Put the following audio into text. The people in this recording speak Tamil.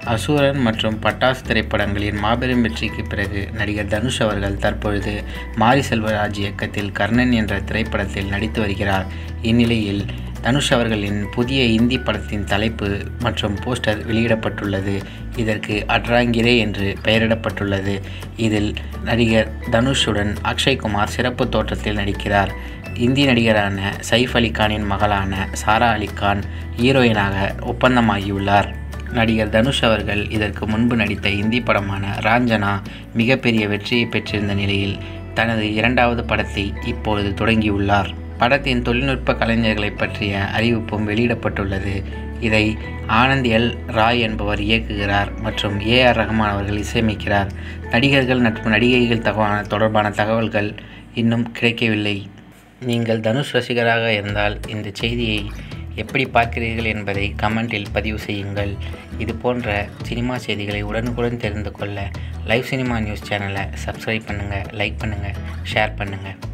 அசுரன் மற்றும் பட்டாசு திரைப்படங்களின் மாபெரும் வெற்றிக்கு பிறகு நடிகர் தனுஷ் அவர்கள் தற்பொழுது மாரி செல்வராஜ் இயக்கத்தில் கர்ணன் என்ற திரைப்படத்தில் நடித்து வருகிறார் இந்நிலையில் தனுஷ் அவர்களின் புதிய இந்தி படத்தின் தலைப்பு மற்றும் போஸ்டர் வெளியிடப்பட்டுள்ளது இதற்கு அட்ராங்கிரே என்று பெயரிடப்பட்டுள்ளது இதில் நடிகர் தனுஷுடன் அக்ஷய்குமார் சிறப்பு தோற்றத்தில் நடிக்கிறார் இந்தி நடிகரான சைஃப் அலி கானின் மகளான சாரா அலி கான் ஹீரோயினாக ஒப்பந்தமாகியுள்ளார் நடிகர் தனுஷ் அவர்கள் இதற்கு முன்பு நடித்த இந்தி படமான ராஞ்சனா மிகப்பெரிய வெற்றியை பெற்றிருந்த நிலையில் தனது இரண்டாவது படத்தை இப்பொழுது தொடங்கியுள்ளார் படத்தின் தொழில்நுட்ப கலைஞர்களை பற்றிய அறிவிப்பும் வெளியிடப்பட்டுள்ளது இதை ஆனந்த் எல் ராய் என்பவர் இயக்குகிறார் மற்றும் ஏ ஆர் ரஹ்மான் அவர்கள் இசையமைக்கிறார் நடிகர்கள் மற்றும் நடிகைகள் தகவலான தொடர்பான தகவல்கள் இன்னும் கிடைக்கவில்லை நீங்கள் தனுஷ் ரசிகராக இருந்தால் இந்த செய்தியை எப்படி பார்க்கிறீர்கள் என்பதை கமெண்டில் பதிவு செய்யுங்கள் இது போன்ற சினிமா செய்திகளை உடனுக்குடன் தெரிந்து கொள்ள லைவ் சினிமா நியூஸ் சேனலை சப்ஸ்கிரைப் பண்ணுங்கள் லைக் பண்ணுங்கள் ஷேர் பண்ணுங்கள்